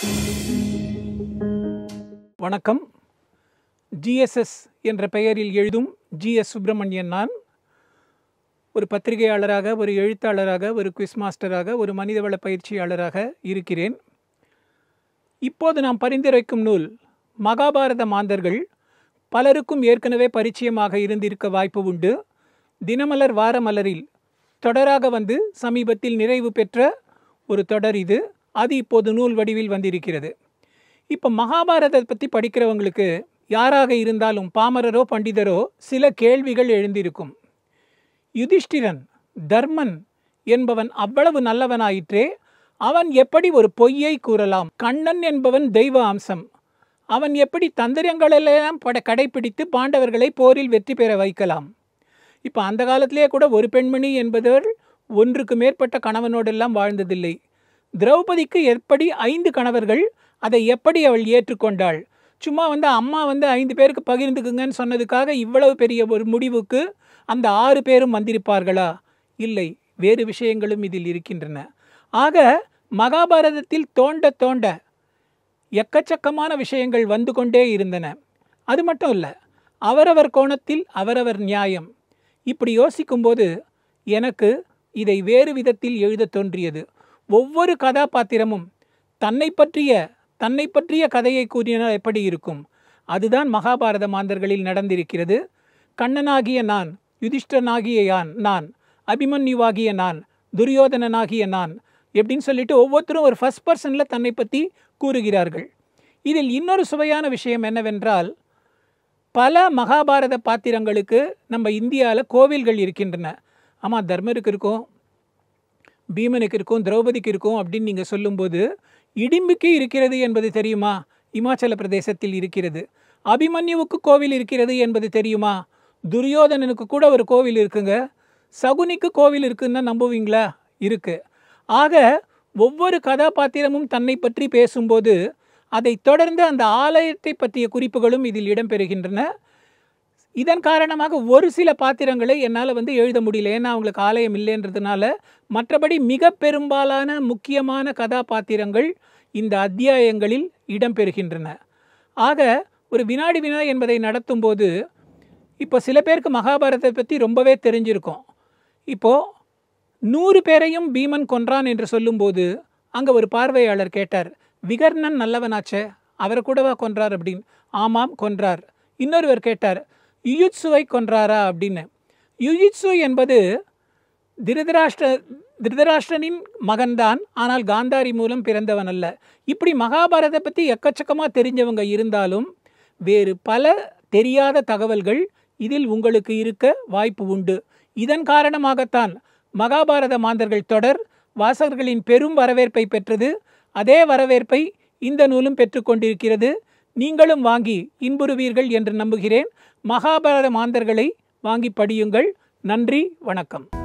வணக்கம் ஜிஎஸ்எஸ் என்ற பெயரில் எழுதும் ஜிஎஸ் சுப்பிரமணியன் நான் ஒரு பத்திரிகையாளராக ஒரு எழுத்தாளராக ஒரு குவிஸ் மாஸ்டராக ஒரு மனிதவள பயிற்சியாளராக இருக்கிறேன் இப்போது நாம் பரிந்துரைக்கும் நூல் மகாபாரத மாந்தர்கள் பலருக்கும் ஏற்கனவே பரிச்சயமாக இருந்திருக்க வாய்ப்பு உண்டு தினமலர் வாரமலரில் தொடராக வந்து சமீபத்தில் நிறைவு பெற்ற ஒரு தொடர் இது அது இப்போது நூல் வடிவில் வந்திருக்கிறது இப்போ மகாபாரதத்தை பற்றி படிக்கிறவங்களுக்கு யாராக இருந்தாலும் பாமரரோ பண்டிதரோ சில கேள்விகள் எழுந்திருக்கும் யுதிஷ்டிரன் தர்மன் என்பவன் அவ்வளவு நல்லவனாயிற்றே அவன் எப்படி ஒரு பொய்யை கூறலாம் கண்ணன் என்பவன் தெய்வ அம்சம் அவன் எப்படி தந்திரங்களெல்லாம் பட கடைபிடித்து பாண்டவர்களை போரில் வெற்றி பெற வைக்கலாம் இப்போ அந்த காலத்திலே கூட ஒரு பெண்மணி என்பவர் ஒன்றுக்கு மேற்பட்ட கணவனோடெல்லாம் வாழ்ந்ததில்லை திரௌபதிக்கு எப்படி ஐந்து கணவர்கள் அதை எப்படி அவள் ஏற்றுக்கொண்டாள் சும்மா வந்து அம்மா வந்து ஐந்து பேருக்கு பகிர்ந்துக்குங்கன்னு சொன்னதுக்காக இவ்வளவு பெரிய ஒரு முடிவுக்கு அந்த ஆறு பேரும் வந்திருப்பார்களா இல்லை வேறு விஷயங்களும் இதில் இருக்கின்றன ஆக மகாபாரதத்தில் தோண்ட தோண்ட எக்கச்சக்கமான விஷயங்கள் வந்து கொண்டே இருந்தன அது மட்டும் இல்லை அவரவர் கோணத்தில் அவரவர் நியாயம் இப்படி யோசிக்கும்போது எனக்கு இதை வேறு விதத்தில் எழுத தோன்றியது ஒவ்வொரு கதாபாத்திரமும் தன்னை பற்றிய தன்னை பற்றிய கதையை கூறினால் எப்படி இருக்கும் அதுதான் மகாபாரத மாந்தர்களில் நடந்திருக்கிறது கண்ணனாகிய நான் யுதிஷ்டனாகிய யான் நான் அபிமன்யுவாகிய நான் துரியோதனனாகிய நான் எப்படின்னு சொல்லிட்டு ஒவ்வொருத்தரும் ஒரு ஃபஸ்ட் பர்சனில் தன்னை பற்றி கூறுகிறார்கள் இதில் இன்னொரு சுவையான விஷயம் என்னவென்றால் பல மகாபாரத பாத்திரங்களுக்கு நம்ம இந்தியாவில் கோவில்கள் இருக்கின்றன ஆமாம் தர்மருக்கு இருக்கும் பீமனுக்கு இருக்கும் திரௌபதிக்கு இருக்கும் அப்படின்னு நீங்கள் சொல்லும்போது இடிம்புக்கு இருக்கிறது என்பது தெரியுமா இமாச்சல பிரதேசத்தில் இருக்கிறது அபிமன்யுவுக்கு கோவில் இருக்கிறது என்பது தெரியுமா துரியோதனனுக்கு கூட ஒரு கோவில் இருக்குங்க சகுனிக்கு கோவில் இருக்குன்னு நம்புவீங்களா இருக்கு ஆக ஒவ்வொரு கதாபாத்திரமும் தன்னை பற்றி பேசும்போது அதை தொடர்ந்து அந்த ஆலயத்தை பற்றிய குறிப்புகளும் இதில் இடம்பெறுகின்றன இதன் காரணமாக ஒரு சில பாத்திரங்களை என்னால் வந்து எழுத முடியல ஏன்னா அவங்களுக்கு ஆலயம் இல்லைன்றதுனால மற்றபடி மிக பெரும்பாலான முக்கியமான கதாபாத்திரங்கள் இந்த அத்தியாயங்களில் இடம்பெறுகின்றன ஆக ஒரு வினாடி வினா என்பதை நடத்தும்போது இப்போ சில பேருக்கு மகாபாரதத்தை பற்றி ரொம்பவே தெரிஞ்சிருக்கும் இப்போது நூறு பேரையும் பீமன் கொன்றான் என்று சொல்லும்போது அங்கே ஒரு பார்வையாளர் கேட்டார் விகர்ணன் நல்லவனாச்சே அவரை கூடவா கொன்றார் அப்படின்னு ஆமாம் கொன்றார் இன்னொருவர் கேட்டார் யுயுட்சுவை கொன்றாரா அப்படின்னு யுயுட்சு என்பது திருதராஷ்டிர திருதராஷ்டிரனின் மகன்தான் ஆனால் காந்தாரி மூலம் பிறந்தவன் அல்ல இப்படி மகாபாரதை பற்றி எக்கச்சக்கமாக தெரிஞ்சவங்க இருந்தாலும் வேறு பல தெரியாத தகவல்கள் இதில் உங்களுக்கு இருக்க வாய்ப்பு உண்டு இதன் காரணமாகத்தான் மகாபாரத மாந்தர்கள் தொடர் வாசகர்களின் பெரும் வரவேற்பை பெற்றது அதே வரவேற்பை இந்த நூலும் பெற்றுக்கொண்டிருக்கிறது நீங்களும் வாங்கி இன்புறுவீர்கள் என்று நம்புகிறேன் மகாபாரத மாந்தர்களை வாங்கி படியுங்கள் நன்றி வணக்கம்